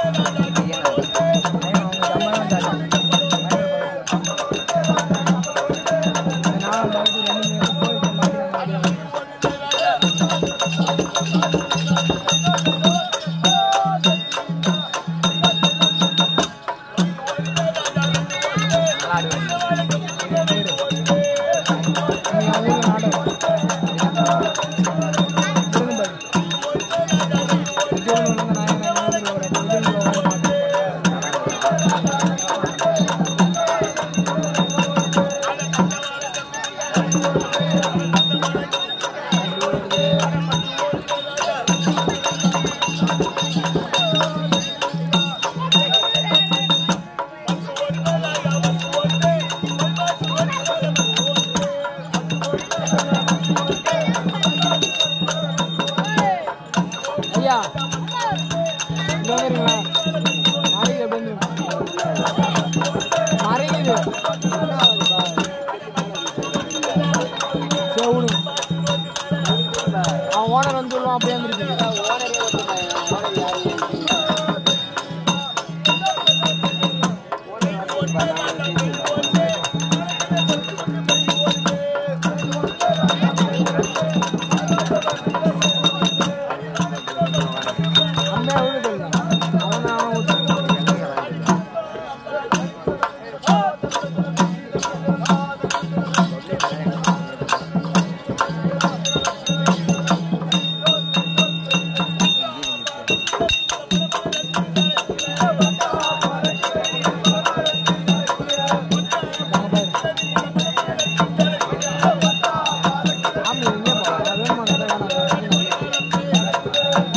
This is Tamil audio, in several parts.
ஐயா இங்க வந்துருங்களா மாறிக்குது எப்படி மாறிக்குது சரி விடு அவன் ஓனர் வந்து சொல்லுவான் அப்படியே வந்துருக்கு அம்மையா விடு சொல்லுங்க அவனை அவன் விட்டு ஆமா எங்கே போகலாம் அது வேணுமா அது வேணாம்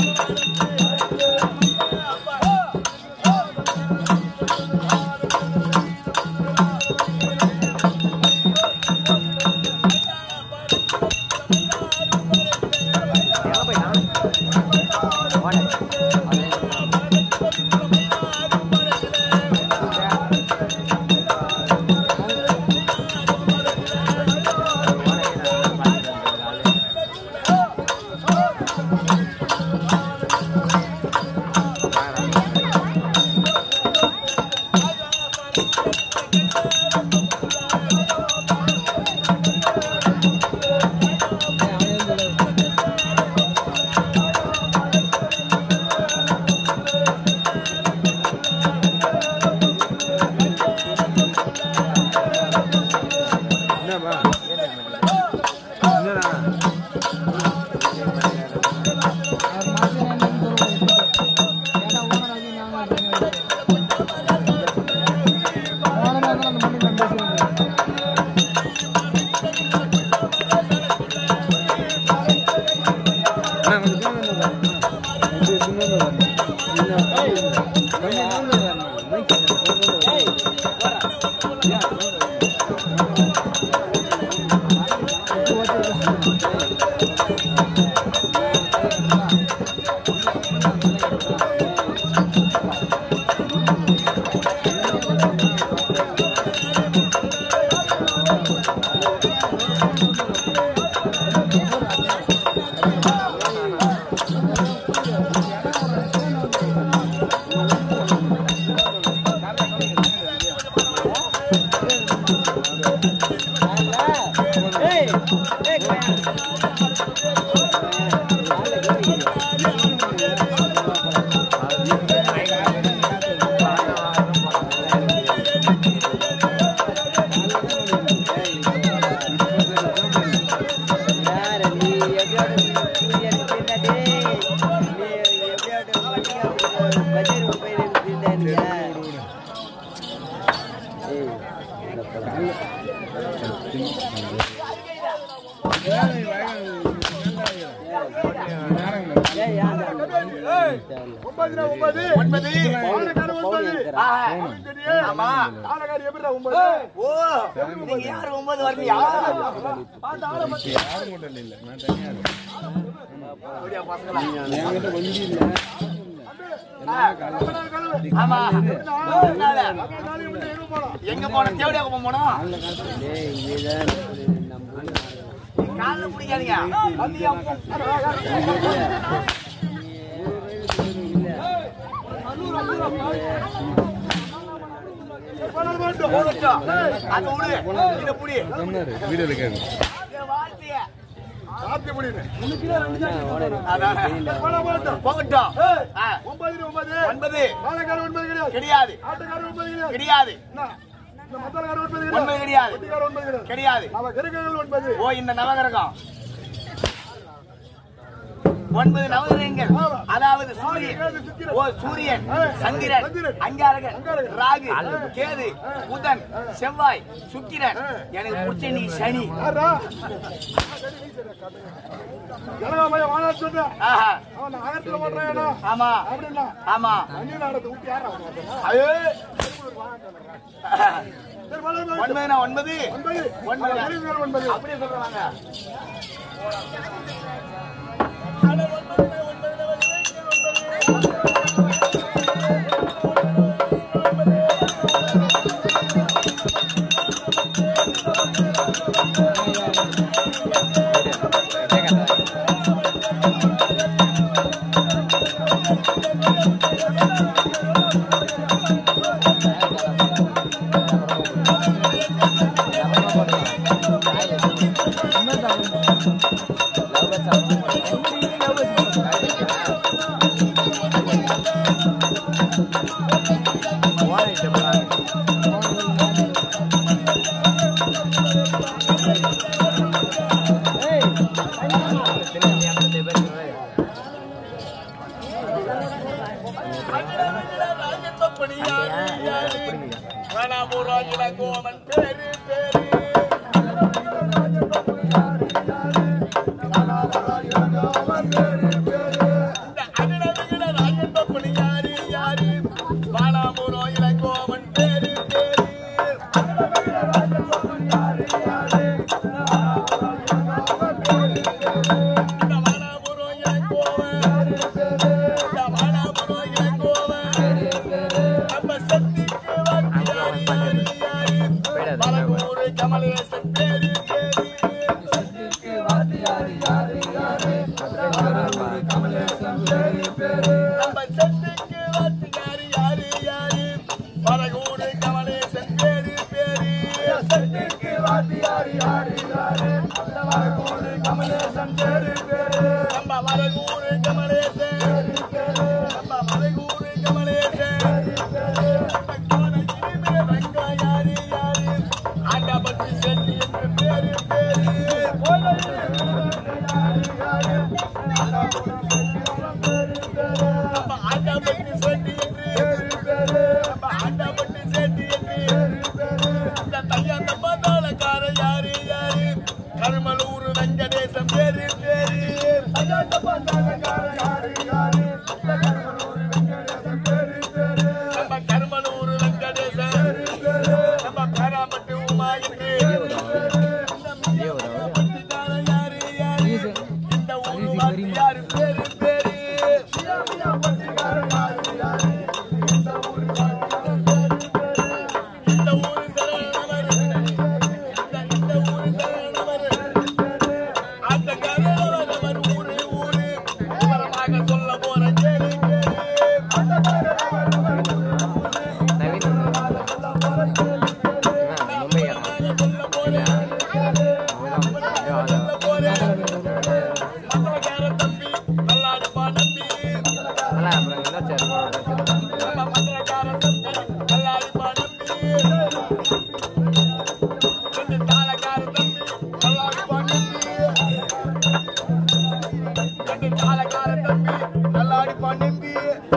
அவர் மாத்தி என்னன்னு சொல்லுவாங்க ஏன்னா ஓனர் அது நாங்க ஓனர் வந்து அந்த மட்டும் நம்ம பேசுவோம் ஓ நீங்க யாரு ஒன்பது வரலையா ஆமா எங்க போன தேவடியா போனோம் காலில் பிடிக்காதீங்க வந்து போகட்டும். அதை விடு. இதை புடி. வீடியோல கேட்கும் என் வாழ்க்கைய. சாத்தி முடியுது. அதானே. போகட்டும். ஆ. ஒன்பது ஒன்பது ஒன்பது பாலக்காரர் ஒன்பது கிடையாது கிடையாது ஆட்டக்காரர் ஒன்பது கிடையாது கிடையாது என்ன? இந்த மத்தளக்காரர் ஒன்பது ஒன்பது கிடையாது கிடையாது ஒட்டிக்காரர் ஒன்பது கிடையாது கிடையாது அவ கிரகங்கள் ஒன்பது ஓ இந்த நவகிரகம் ஒன்பது நவகிரகங்கள் அதாவது சூரியன் ஓ சூரியன் சந்திரன் அங்காரகன் ராகு கேது புதன் செவ்வாய் சுக்கிரன் எனக்கு பிடிச்ச நீ சனி யாரா ஜனகாமய வாழான்னு சொல்றேன் ஆஹா அவன் ஆயிரத்துல பண்றான் ஆமா அப்படின்னா ஆமா அந்நிய நாடத்தை விட்டு யாரா அவன் ஐயோ சரி வளர்ந்து ஒன்பதுனா ஒன்பது ஒன்பது ஒன்பது. அவன் கிரகங்கள் ஒன்பது அப்படியே சொல்றாங்க கமலேசன் பேரு நம்ம சத்துக்கு வந்து யாரு யாரு யாரு பரகூரு கமலேசன் பேரு பேரு சத்துக்கு வந்து யாரு யாரு யாரு பரகூரு கமலேசன் பேரு பேரு நம்ம வரகூரு கமலேசன் நம்ம வரகூரு கமலேசன் நம்ம கோணகிரி ரங்கா யாரு யாரு ஆண்டாபத்தி செட்டி என்று பேரு பேரு நம்ம ஆண்டாபட்டி செட்டி என்று நம்ம ஆண்டாபட்டி செட்டி என்று இந்த தையாந்த பாதாளக்கார யாரு யாரு கருமலூர் வெங்கடேசம் பேரு பேரு தையாந்த பாதாளக்கார யாரு யாரு நம்ம கருமலூர் வெங்கடேசம் நம்ம பேராமட்டு உமா என்று இந்த மீனவட்டிக்கார யாரு யாரு இந்த ஊரு வாசி யாரு பேரு பேரு இந்த ஊரு சரணவர் இந்த இந்த ஊரு சரணவர் ஆட்டக்காரர் அவர் ஊரு ஊரு விவரமாக சொல்ல போற கேளு கேளு விவரமாக சொல்ல போறேன் சொல்ல போறேன் மத்தவக்கார தம்பி நல்லா இருப்பா நம்பி நம்ம மத்தவக்கார தம்பி நல்லா இருப்பா நம்பி ரெண்டு தாளக்கார தம்பி நல்லா இருப்பா நம்பி ரெண்டு தாளக்கார தம்பி நல்லா இருப்பா நம்பி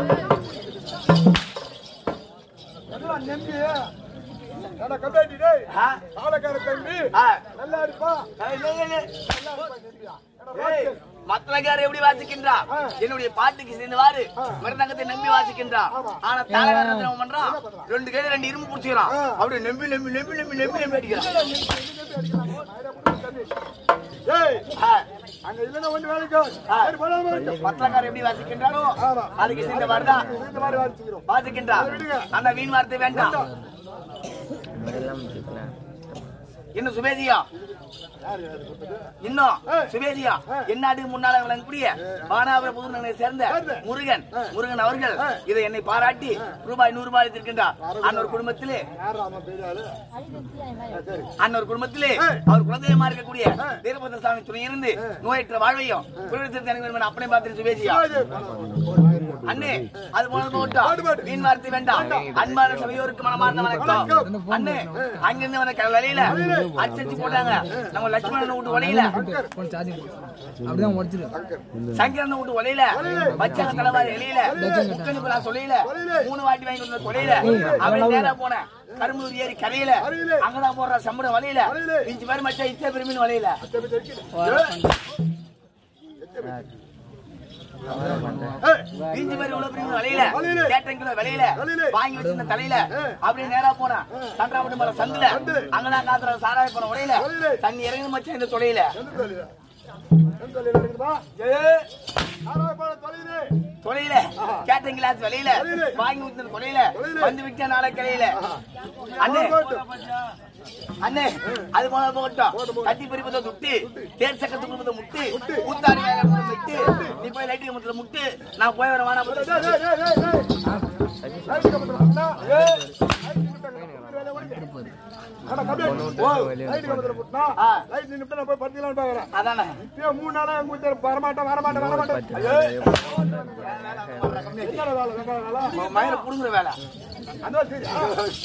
எல்லாம் நம்பி ஏடா கம்பாட்டி டேய் ஆ, ஆளக்கார தம்பி ஆ. நல்லா இருப்பா ஏய், ஏய், ஏய், ஏய். நல்லா இருப்பா நம்பியா ஏடா ஏய், ராஸ்கல். மத்தளக்காரர் எப்படி வாசிக்கின்றா ஆ. என்னுடைய பாட்டுக்கு சேர்ந்தவாறு ஆ. மிருதங்கத்தை நம்பி வாசிக்கின்றா ஆமா. ஆனா தாளகாரன் என்ன பண்றான் என்ன பண்றான்? ரெண்டு கையில ரெண்டு இரும்பு புடிச்சுக்கிறான் ஆ. அப்படியே நம்பி நம்பி நம்பி நம்பி நம்பி நம்பி அடிக்கிறான் ஏய் ஆ, அங்க இல்லைன்னா ஒண்ணு வேலைக்கு ஆ. சரி போலாமா மத்தளக்காரர் எப்படி வாசிக்கின்றானோ ஆமா. அதுக்கு சேர்ந்தவாறு தான் இந்த மாதிரி வாசிக்கிறோம் வாசிக்கின்றா விடுங்க. அந்த வீண் வார்த்தை வேண்டாம் இன்னும் சுபேதியா இன்னும் சுபேதியா என்னாடு முன்னால விளங்கக்கூடிய பானாபுர புதுநகரை சேர்ந்த முருகன் முருகன் அவர்கள் இதை என்னை பாராட்டி ரூபாய் நூறு ரூபாய் இருக்கின்றார் அன்னொரு குடும்பத்திலே அன்னொரு குடும்பத்திலே அவர் குலதெய்வமா இருக்கக்கூடிய வீரபத்ர சாமி துணை இருந்து நோயற்ற வாழ்வையும் குருவித்திற்கு எனக்கு வேணும் அப்பனை பார்த்து சுபேதியா அண்ணே அது போல போட்டோம் மீன் வார்த்தை வேண்டாம் அன்பான சபையோருக்கு மனமார்ந்த வணக்கம் அண்ணே அங்கிருந்து வந்த க- வழியில அடிச்சு போட்டாங்க நம்ம லட்சுமணன் வீட்டு வழியில போன் சார்ஜிங் அப்படிதான் உடச்சிரு சங்கரன் வீட்டு வழியில வச்சாங்க தலைவாரி வெளியில முக்கனுக்கு நான் சொல்லியில மூணு வாட்டி வாங்கி கொடுத்த தொலையில அவன் நேரா போனேன் கரும்பூர் ஏரி கரையில அங்கதான் போடுற சம்பளம் வழியில இஞ்சி பேர் மச்சா இச்சை பெருமின் வழியில இஞ்சி பேர் இவ்வளவு பெரிய வழியில கேட்டங்கிற வழியில வாங்கி வச்சிருந்த தலையில அப்படியே நேரா போனேன் தண்டாபட்டு மலை சந்துல அங்கதான் காத்துற சாராய போன உடையில தண்ணி இறங்கி மச்சா இந்த தொலையில தொலையில கேட்டரிங் கிளாஸ் வெளியில வாங்கி ஊத்துன தொலையில வந்து விட்ட நாளை கலையில அண்ணே அண்ணே அது போல போகட்டும் கட்டி பறிப்பதை முட்டு தேர் சக்கத்து குடும்பத்தை முட்டு ஊத்தாடி வேலை முட்டு நீ போய் லைட்டு குடும்பத்துல முட்டு நான் போய் வர வேணாம் அதானே மூணு நாளா எங்க வீட்டுல வரமாட்டேன் வரமாட்டேன் வரமாட்டேன் ஐயோ என்ன வேலை வெங்காய வேலை மயில புடுங்குற வேலை அந்த சரி ஆ.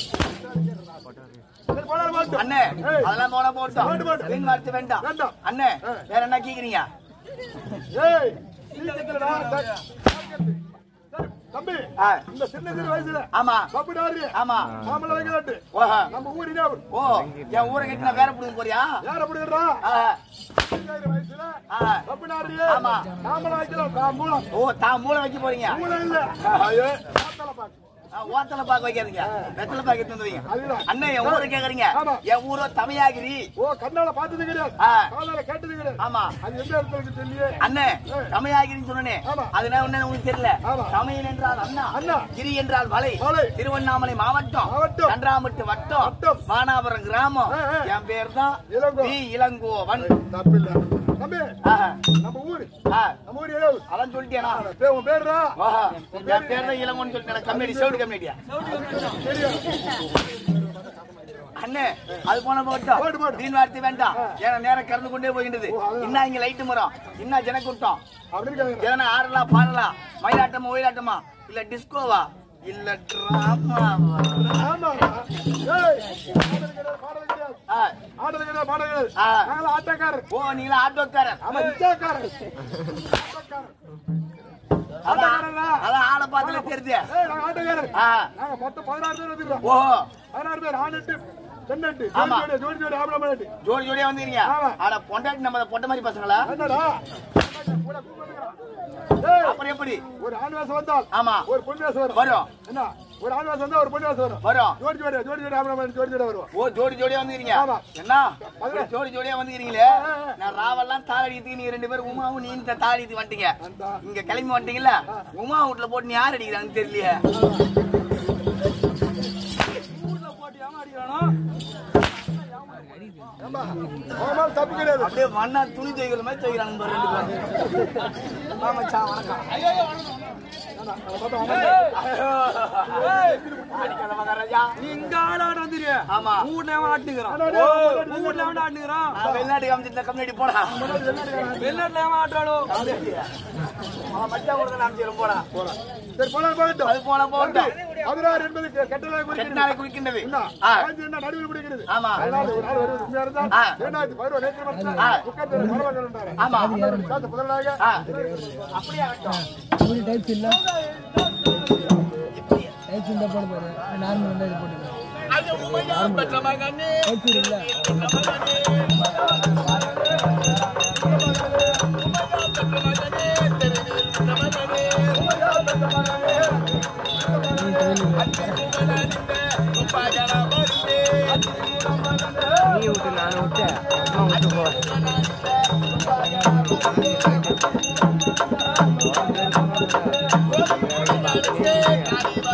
சரி, போடா, மாட்டு. அண்ணே அதெல்லாம் போன போட்டோம் வீண் வார்த்தை வேண்டாம் வேண்டாம். அண்ணே வேற என்ன கேக்குறீங்க ஏய், நீ கேக்குறடா. சரி, தம்பி ஆ, இந்த சின்ன சின்ன வயசுல ஆமா கபடி ஆடுறிய ஆமா மாமலை வைக்கலாட்டு ஓஹோ நம்ம ஊரிலே ஓ என் ஊரை கட்டி நான் வேற புடுங்க போறியா யார் அப்படிங்கிறா ஆ, வயசுல ஆ. கபடி ஆடுறிய ஆமா. மாமலை வைக்கலாம் தான் மூலம் ஓ தான் மூளை வைக்க போறீங்க மூலம் இல்ல ஐயோ மாத்தலை பாக்கு. ஆ, ஓத்தல பாக்க வைக்காதீங்க வெத்தலை பாக்க எடுத்து வந்து வைங்க அதுதான். அண்ணே என் ஊரை கேக்குறீங்க ஆமா. என் ஊரோ தமிழாகிரி ஓ கண்ணால பார்த்தது கிடையாது ஆ. காதால கேட்டது கிடையாது ஆமா அது எந்த இடத்துல இருக்கு தெரியலையே அண்ணே தமிழாகிரின்னு சொன்னனே ஆமா. அது என்ன ஒண்ணு உங்களுக்கு தெரியல ஆமா. தமிழ் என்றால் அண்ணா அண்ணா. கிரி என்றால் மலை மலை. திருவண்ணாமலை மாவட்டம் மாவட்டம். கன்றாமட்டு வட்டம் வட்டம். மானாபுரம் கிராமம் ஆ, ஆ. என் பேர் தான் இளங்கோ. வி இளங்கோவன் தப்பில்ல தம்பி ஆஹா. நம்ம ஊரு ஆ, நம்ம ஊர் ஏதாவது அதான் சொல்லிட்டேனா பே- உன் பேருடா ஆஹா. என் பேர் தான் இளங்கோன்னு சொல்லிட்டேன் கம்யூனிட்டி சவுடு கம்யூனிட்டியா தெரியும் அண்ணே அது போன போடு, போட்டோம் போடு. வீண் வார்த்தை வேண்டாம் ஏன்னா நேரம் கடந்து கொண்டே போகின்றது இன்னும் இங்க லைட்டு மரம் இன்னும் ஜனக்கூட்டம் அப்படின்னு கேக்குறேன் எதனா ஆடலாம் பாடலாம் மயிலாட்டமா ஒயிலாட்டமா இல்ல டிஸ்கோவா இல்ல டிராமாவா ஆமாடா. ஏய், ஆடல் கிடையாது, பாடல் கிடையாது. ஆ, ஆடல் கிடையாது, பாடல் கிடையாது. ஆ. நாங்களாம் ஆட்டக்காரர். ஓ நீங்களா ஆட்டோக்காரர் ஆமா, இச்சாக்காரர். ஆட்டக்காரர். அதான் ஆட்டக்காரரா? அதான் ஆளை பார்த்துல தெரியுது ஏய், நாங்க ஆட்டக்காரர். ஆ, நாங்க மொத்தம் பதினாறு பேர் வந்துருக்கோம். ஓஹோ பதினாறு பேர், ஆண் எட்டு, பெண் எட்டு, ஆமா. ஜோடி ஜோடி, ஜோடி ஜோடி, ஆம்பளை ஆம்பளை எட்டு. ஜோடி ஜோடியா வந்துருங்க ஆமா. ஆனா பொண்டாட்டி நம்ம பொட்ட மாதிரி பசங்களா என்னடா? கூட கூப்பிடுறா. ஏய், அப்புறம் எப்படி ஒரு ஆண் வேஷம் வந்தால் ஆமா ஒரு பொண்ணு வேஷம் வரும் வரும் என்ன ஒரு ஆண் வேஷம் வந்தா ஒரு பொண்ணு வேஷம் வரும் வரும் ஜோடி ஜோடி ஜோடி ஜோடி ஆம்பளை ஆம்பளை ஜோடி ஜோடி வருவோம் ஓ ஜோடி ஜோடியா வந்துக்கிறீங்க ஆமா. என்ன இப்படி ஜோடி ஜோடியா வந்துக்கிறீங்களே நான் ராவெல்லாம் தாளடிக்கிறதுக்கு நீங்க ரெண்டு பேரும் உமாவும் நீ இந்த தாளடித்து வந்துட்டீங்க வந்தா. இங்க கிளம்பி வந்துட்டீங்கல்ல உமா வீட்டுல போட்டு நீ யார் அடிக்கிறாங்கன்னு தெரியலையே ஏம்பா, அவன் மேல தப்பு கிடையாது அப்படியே மண்ணா துணி துவைக்கிற மாதிரி துவைக்கிறாங்க பாரு ரெண்டு பேரும் ஆமா மச்சான், வணக்கம் அடிக்காத மகாராஜா இங்க ஆளாட வந்துரு ஆமா ஊர்ல ஆட்டுங்கிறான் ஓ, ஊர்ல அவன் ஆட்டுங்கிறான் நான் வெளிநாட்டு காமிச்சிருந்த கம்யூனிட்டி போடா வெளிநாட்டுல ஏன் ஆட்டானோ அவன் மச்சான் கொடுத்த காமிச்சிடும் போடா சரி போலாம் போகட்டும் அது போன போகட்டும் பதினாறு என்பது கெ- கெட்டதாக கெட்ட குறிக்கிறது நாளை குறிக்கின்றது என்ன? ஆ, காஞ்சி என்ன நடுவில் பிடிக்கிறது ஆமா அதனால ஒரு நாள் வருவது உண்மையா இருந்தால் ஆ. இரண்டாயிரத்தி பதினோரு நேற்று மட்டும் ஆ. உட்கார்ந்து பரவாயில்லை என்றாரு. ஆமா காசு முதலாக ஆ, அப்படியே ஆகட்டும் ஒரு டைப்ஸ் இல்ல டைப்ஸ் இந்த போட பாரு நார்மல் வந்து இது போட்டுக்கலாம் டைப்ஸ் இல்ல நீ விட்டு நானும் விட்டேன் அம்மா விட்டு போ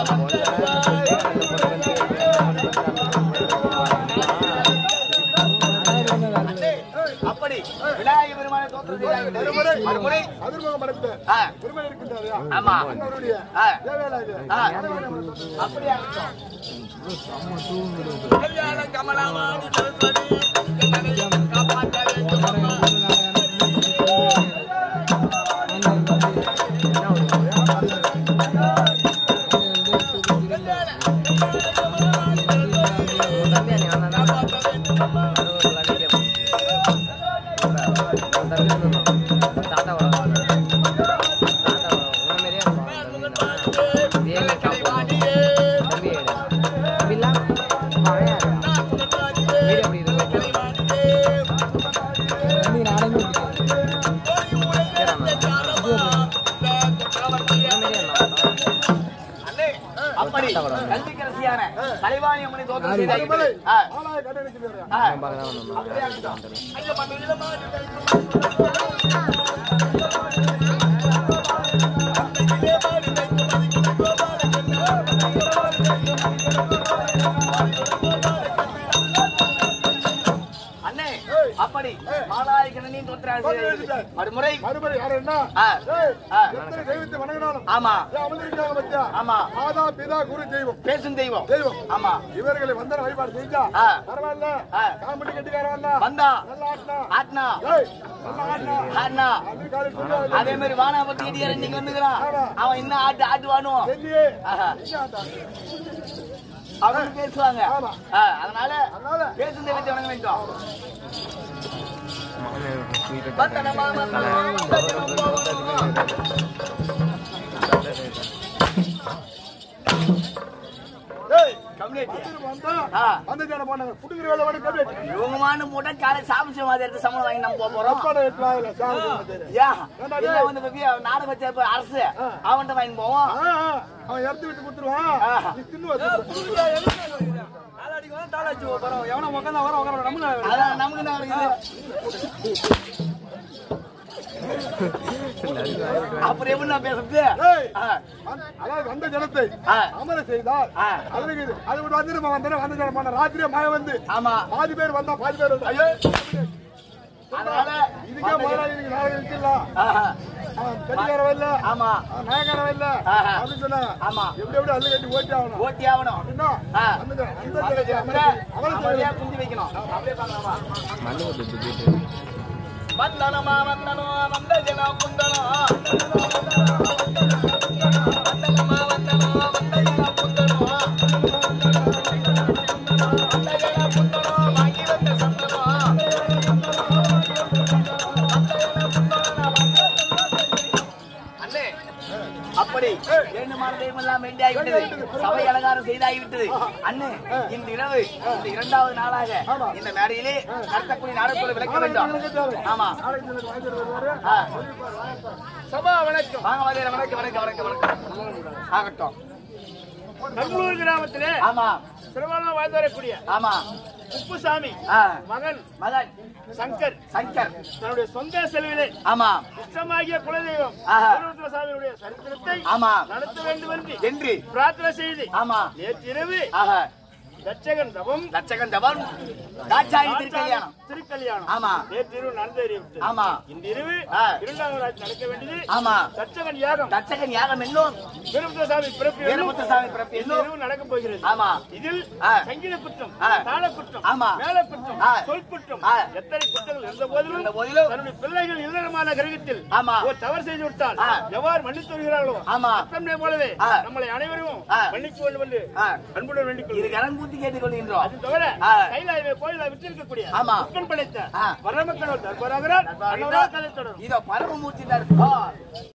ஆ ஆ. பெருமை இருக்கின்றாரா ஆமா. அண்ணனுடைய ஆ. தேவையில்லை இது. ஆ. அப்படியா இருக்கட்டும். கல்யாண கமலவாணி சரஸ்வதி என்னை காப்பாற்ற வேண்டும் அம்மா. அண்ணே, அப்படி கல்விக்கரசியான கலைவாணி அம்மனை தோற்றம் செய்தாய் மலை. ஆ, ஆளாய கண்டெடுக்கிறாரா ஆ. அப்படியா இருக்கட்டும். ஐயா, மன்ன அண்ணே அப்படி மாலாய கணனின் தோற்றம் செய்தாய். மறுமுறை மறுபடி யார் என்ன ஆ. ஏய், ஆ. எத்தனை தெய்வத்தை வணங்கினாலும் ஆமா ஏன் அமர்ந்திருக்காங்க பத்தியா ஆமா மாதா பிதா குரு தெய்வம் பேசும் தெய்வம் தெய்வம் ஆமா இவர்களை வந்தன வழிபாடு செஞ்சா ஆ. பரவாயில்ல ஆ. காமெடி கட்டிக்காரன் வந்தா வந்தா நல்லா ஆட்டினா ஆட்னா ஏய் நல்லா ஆட்டினா ஆட்னா அப்படி காலை சொல்லு அதே மாதிரி வானாபத்தி இடியார் இன்னைக்கு வந்துக்கிறான் அவன் இன்னும் ஆட்டு ஆட்டுவானோ செல்லியே ஆஹா. எங்க ஆட்டா அவங்க பேசுவாங்க ஆமா. ஆ, அதனால அதனால பேசும் தெய்வத்தை வணங்க வேண்டும் வந்தனமா, வந்தனமா, ஏய் கம்யூனிட்டி வந்துரு வந்தா ஆ. அந்த ஜன போனாங்க புடுங்கிற வேலை வேணும் கம்ப்ளீட் இவங்க மாண்டு மூட்டை காலை சாமிச்சு மாதிரி எடுத்து சம்பளம் வாங்கி நம்ம போக போறோம் ரப்பாட வெட்டலாம் இல்ல சாமி கும்பிட்டு. ஐயா ஏண்டா இல்ல டேய்? வந்து பத்தி நாடகம் வச்ச இப்ப அரசு அவன்கிட்ட வாங்கி போவோம் ஆ, ஆ, அவன் எடுத்து விட்டு கொடுத்துருவான் ஆ. நீ தின்னு வச்சு அதான் நமக்கு என்ன இருக்குது அப்புறம் எப்படி நான் பேசுறது ஏய், ஆ, அந்த- அதாவது அந்த ஜனத்தை ஆ. அமர செய்தால் ஆ. அதுக்கு இது அது விட்டு வந்து நம்ம வந்தோம் அந்த ஜனம் போன ராத்திரியே மழை வந்து ஆமா பாதி பேர் வந்தா பாதி பேர் வந்து ஐயோ அதனால இதுக்கே முதலாளி இன்னைக்கு நாளைக்கு நிக்கலாம் ஆஹா, அவன் கட்டிக்காரன் இல்ல ஆமா அவன் நயக்காரன் இல்ல ஆஹா. அப்படின்னு சொன்னாங்க ஆமா எப்படி எப்படி அள்ளு கட்டி ஓட்டி ஆகணும் ஓட்டி ஆகணும் அப்படின்னா ஆ. அந்த ஜனம், அந்த அந்த ஜனத்தை அமர ஜனத்துல செய்- அமர அமைதியா செய்யணும். குந்தி வைக்கணும் அப்படியே பார்க்கலாமா வந்தனமா வந்தனோ வந்த ஜன குந்தனோ வந்தனமா வந்தனோ வந்த ஜன குந்தனோ வந்த ஜன குந்தனோ வாங்கி வந்த சந்தனோ அண்ணே அப்படி இரண்டு மாதம் எல்லாம் வேண்டியாகிவிட்டது சபை அலங்காரம் செய்தாகிவிட்டது அண்ணே இந்த இரவு இந்த இரண்டாவது நாளாக இந்த மேடையிலே நடத்தக்கூடிய நாடகத்தோடு விளக்க வேண்டும் ஆமா நாளைக்கு எனக்கு வாங்கிட்டு வருவாரு. ஆ. சபா வணக்கம் வாங்க வாங்க வணக்கம் வணக்கம் வணக்கம் வணக்கம் ஆகட்டும் நல்லூர் கிராமத்திலே ஆமா திருமணம் வாழ்ந்து வரக்கூடிய ஆமா குப்புசாமி ஆ, மகன் மகன் சங்கர் சங்கர் தன்னுடைய சொந்த செலவிலே ஆமா இஷ்டமாகிய குலதெய்வம் ஆஹா. சாமியுடைய சரித்திரத்தை ஆமா நடத்த வேண்டும் என்று என்று பிரார்த்தனை செய்து ஆமா நேற்றிரவு ஆஹா தட்சகன் தவம் லட்சகன் தவன் தாட்சாயி திருக்கல்யாணம் திருக்கல்யாணம் ஆமா நேற்றிரவு நடந்தேறிவிட்டது ஆமா இந்த இரவு ஆ. இரண்டாவது நாள் நடக்க வேண்டியது ஆமா தட்சகன் யாகம் தட்சகன் யாகம் என்னும் வீரபுத்திரசாமி பிறப்பு என்னும் வீரமுத்துசாமி பிறப்பு இந்த என்னும் இரவு நடக்கப் போகிறது ஆமா இதில் ஆ. சங்கீத குற்றம் ஆ. தாள குற்றம் ஆமா. மேல குற்றம் ஆ. சொல் குற்றம் ஆ. எத்தனை குற்றங்கள் இருந்த போதிலும் இருந்த போதிலும் தன்னுடைய பிள்ளைகள் இல்லறமான கிரகத்தில் ஆமா. ஒரு தவறு செய்து விட்டால் ஆ. எவ்வாறு மன்னித்து வருகிறார்களோ ஆமா. அத்தனை போலவே ஆ. நம்மளை அனைவரும் ஆ. மன்னிக்க வேண்டும் என்று ஆ. அன்புடன் வேண்டிக் இது கொள்கிறேன் கரங்கூத்தி கேட்டுக்கொள்கின்றோம் அது தவிர ஆ. கைலாய கோயில விற்றிருக்கக்கூடிய ஆமா. புக்கன் படைத்த ஆ. வரமக்களோர் தர்பாராகிறார் தர்பாராகிறார். கதை தொடரும் இதோ பரமமூர்த்தி தர்பார்